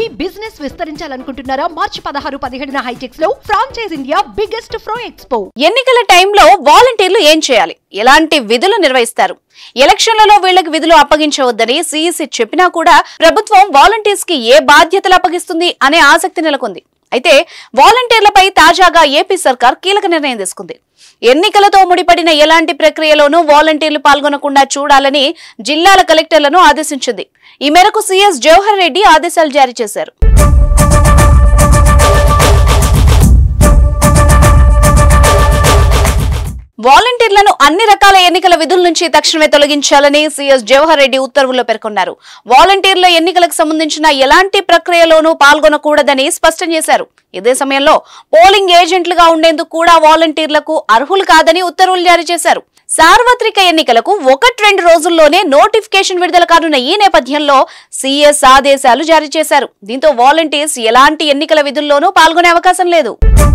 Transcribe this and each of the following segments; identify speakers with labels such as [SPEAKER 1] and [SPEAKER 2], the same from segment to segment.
[SPEAKER 1] మీ business విస్తరించాలనుకుంటున్నారా మార్చి పదహారు పదిహేడున హైటెక్స్ లో ఫ్రాంచైజ్ ఇండియా బిగ్గెస్ట్ ఫ్రో ఎక్స్పో
[SPEAKER 2] ఎన్నికల టైంలో వాలంటీర్లు ఏం చేయాలి ఎలాంటి విధులు నిర్వహిస్తారు ఎలక్షన్లలో వీళ్ళకి విధులు అప్పగించవద్దని సిఇసి చెప్పినా కూడా ప్రభుత్వం వాలంటీర్స్ కి ఏ బాధ్యతలు అప్పగిస్తుంది అనే ఆసక్తి నెలకొంది అయితే వాలంటీర్లపై తాజాగా ఏపీ సర్కార్ కీలక నిర్ణయం తీసుకుంది ఎన్నికలతో ముడిపడిన ఎలాంటి ప్రక్రియలోనూ వాలంటీర్లు పాల్గొనకుండా చూడాలని జిల్లాల కలెక్టర్లను ఆదేశించింది ఈ మేరకు సీఎస్ జవహర్ రెడ్డి ఆదేశాలు జారీ చేశారు వాలంటీర్లను అన్ని రకాల ఎన్నికల విధుల నుంచి తక్షణమే తొలగించాలని సీఎస్ జవహర్ రెడ్డి ఉత్తర్వుల్లో పేర్కొన్నారు వాలంటీర్ల ఎన్నికలకు సంబంధించిన ఎలాంటి ప్రక్రియలోనూ పాల్గొనకూడదని స్పష్టం చేశారు ఇదే సమయంలో పోలింగ్ ఏజెంట్లుగా ఉండేందుకు కూడా వాలంటీర్లకు అర్హులు కాదని ఉత్తర్వులు జారీ చేశారు సార్వత్రిక ఎన్నికలకు ఒకటి రెండు రోజుల్లోనే నోటిఫికేషన్ విడుదల కానున్న ఈ నేపథ్యంలో సీఎస్ ఆదేశాలు జారీ చేశారు దీంతో వాలంటీర్స్ ఎలాంటి ఎన్నికల విధుల్లోనూ పాల్గొనే అవకాశం లేదు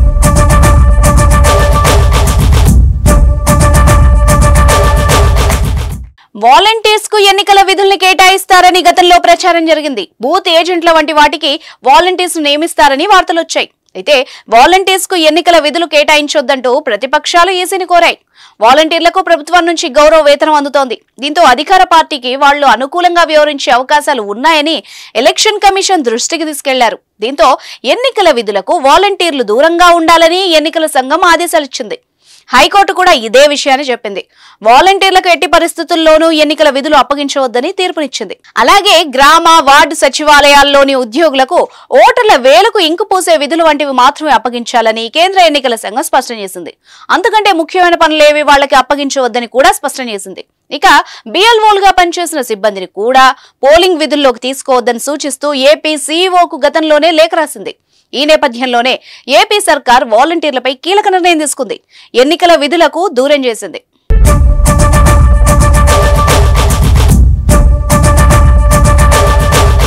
[SPEAKER 2] వాలంటీర్స్ కు ఎన్నికల విధుల్ని కేటాయిస్తారని గతంలో ప్రచారం జరిగింది బూత్ ఏజెంట్ల వంటి వాటికి వాలంటీర్స్ నియమిస్తారని వార్తలు వచ్చాయి అయితే వాలంటీర్స్ కు ఎన్నికల విధులు కేటాయించొద్దంటూ ప్రతిపక్షాలు ఈసీని కోరాయి వాలంటీర్లకు ప్రభుత్వం నుంచి గౌరవ వేతనం అందుతోంది దీంతో అధికార పార్టీకి వాళ్లు అనుకూలంగా వ్యవహరించే అవకాశాలు ఉన్నాయని ఎలక్షన్ కమిషన్ దృష్టికి తీసుకెళ్లారు దీంతో ఎన్నికల విధులకు వాలంటీర్లు దూరంగా ఉండాలని ఎన్నికల సంఘం ఆదేశాలిచ్చింది హైకోర్టు కూడా ఇదే విషయాన్ని చెప్పింది వాలంటీర్లకు ఎట్టి పరిస్థితుల్లోనూ ఎన్నికల విధులు అప్పగించవద్దని తీర్పునిచ్చింది అలాగే గ్రామ వార్డు సచివాలయాల్లోని ఉద్యోగులకు ఓటర్ల వేలకు ఇంకు పూసే విధులు వంటివి మాత్రమే అప్పగించాలని కేంద్ర ఎన్నికల సంఘం స్పష్టం చేసింది అంతకంటే ముఖ్యమైన పనులేవి వాళ్ళకి అప్పగించవద్దని కూడా స్పష్టం చేసింది ఇక బిఎల్ఓలుగా పనిచేసిన సిబ్బందిని కూడా పోలింగ్ విధుల్లోకి తీసుకోవద్దని సూచిస్తూ ఏపీ సీఈఓకు గతంలోనే లేఖ రాసింది ఈ నేపథ్యంలోనే ఏపీ సర్కార్ వాలంటీర్లపై కీలక నిర్ణయం తీసుకుంది ఎన్నికల విధులకు దూరం చేసింది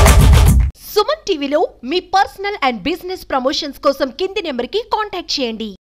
[SPEAKER 1] సుమన్ టీవీలో మీ పర్సనల్ అండ్ బిజినెస్ ప్రమోషన్స్ కోసం కింది నెంబర్ కి కాంటాక్ట్ చేయండి